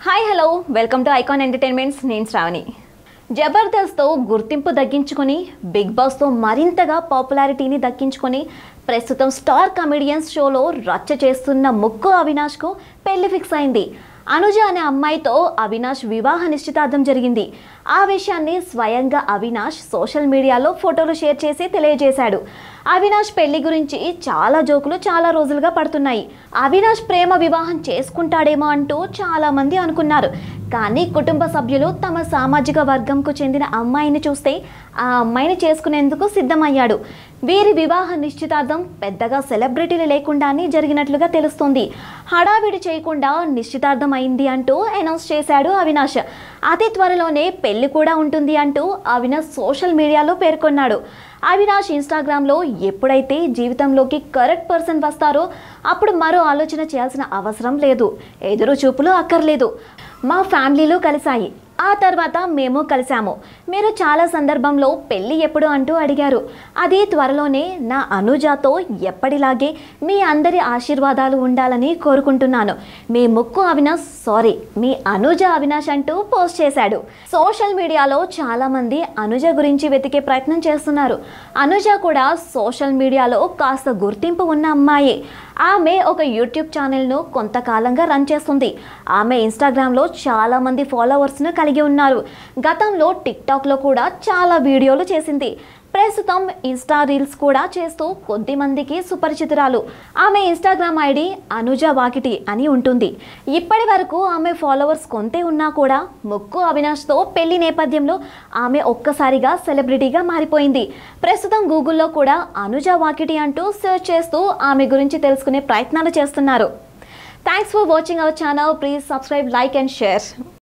hi hello welcome to Icon Entertainments నేను శ్రావణి జబర్దస్త్తో గుర్తింపు దక్కించుకొని big బాస్తో మరింతగా పాపులారిటీని దక్కించుకొని ప్రస్తుతం స్టార్ కమెడియన్స్ షోలో రచ్చ చేస్తున్న ముక్కు అవినాష్కు పెళ్లి ఫిక్స్ అయింది అనుజ అనే అమ్మాయితో అవినాష్ వివాహ నిశ్చితార్థం జరిగింది ఆ విషయాన్ని స్వయంగా అవినాష్ సోషల్ మీడియాలో ఫోటోలు షేర్ చేసి తెలియజేశాడు అవినాష్ పెళ్లి గురించి చాలా జోకులు చాలా రోజులుగా పడుతున్నాయి అవినాష్ ప్రేమ వివాహం చేసుకుంటాడేమో అంటూ చాలా మంది అనుకున్నారు కానీ కుటుంబ సభ్యులు తమ సామాజిక వర్గంకు చెందిన అమ్మాయిని చూస్తే ఆ అమ్మాయిని చేసుకునేందుకు సిద్ధమయ్యాడు వీరి వివాహ నిశ్చితార్థం పెద్దగా సెలబ్రిటీలు లేకుండానే జరిగినట్లుగా తెలుస్తోంది హడావిడి చేయకుండా నిశ్చితార్థం అయింది అంటూ అనౌన్స్ చేశాడు అవినాష్ అతి త్వరలోనే పెళ్లి కూడా ఉంటుంది అంటూ అవినాష్ సోషల్ మీడియాలో పేర్కొన్నాడు అవినాష్ ఇన్స్టాగ్రామ్లో ఎప్పుడైతే జీవితంలోకి కరెక్ట్ పర్సన్ వస్తారో అప్పుడు మరో ఆలోచన చేయాల్సిన అవసరం లేదు ఎదురు చూపులు అక్కర్లేదు మా ఫ్యామిలీలు కలిశాయి ఆ తర్వాత మేము కలిసాము మీరు చాలా సందర్భంలో పెళ్ళి ఎప్పుడు అంటూ అడిగారు అది త్వరలోనే నా అనుజాతో ఎప్పటిలాగే మీ అందరి ఆశీర్వాదాలు ఉండాలని కోరుకుంటున్నాను మీ ముక్కు అవినాష్ సారీ మీ అనుజ అవినాష్ అంటూ పోస్ట్ చేశాడు సోషల్ మీడియాలో చాలామంది అనుజ గురించి వెతికే ప్రయత్నం చేస్తున్నారు అనుజ కూడా సోషల్ మీడియాలో కాస్త గుర్తింపు ఉన్న అమ్మాయి ఆమె ఒక యూట్యూబ్ ఛానల్ను కొంతకాలంగా రన్ చేస్తుంది ఆమె ఇన్స్టాగ్రామ్లో చాలామంది ఫాలోవర్స్ను కలిగి ఉన్నారు గతంలో టిక్టాక్లో కూడా చాలా వీడియోలు చేసింది ప్రస్తుతం ఇన్స్టా రీల్స్ కూడా చేస్తూ కొద్ది మందికి సుపరిచితురాలు ఆమె ఇన్స్టాగ్రామ్ ఐడి అనుజ వాకిటి అని ఉంటుంది ఇప్పటి వరకు ఆమె ఫాలోవర్స్ కొంతే ఉన్నా కూడా ముక్కు అవినాష్తో పెళ్లి నేపథ్యంలో ఆమె ఒక్కసారిగా సెలబ్రిటీగా మారిపోయింది ప్రస్తుతం గూగుల్లో కూడా అనుజ వాకిటి అంటూ సెర్చ్ చేస్తూ ఆమె గురించి తెలుసుకునే ప్రయత్నాలు చేస్తున్నారు thanks for watching our channel please subscribe like and share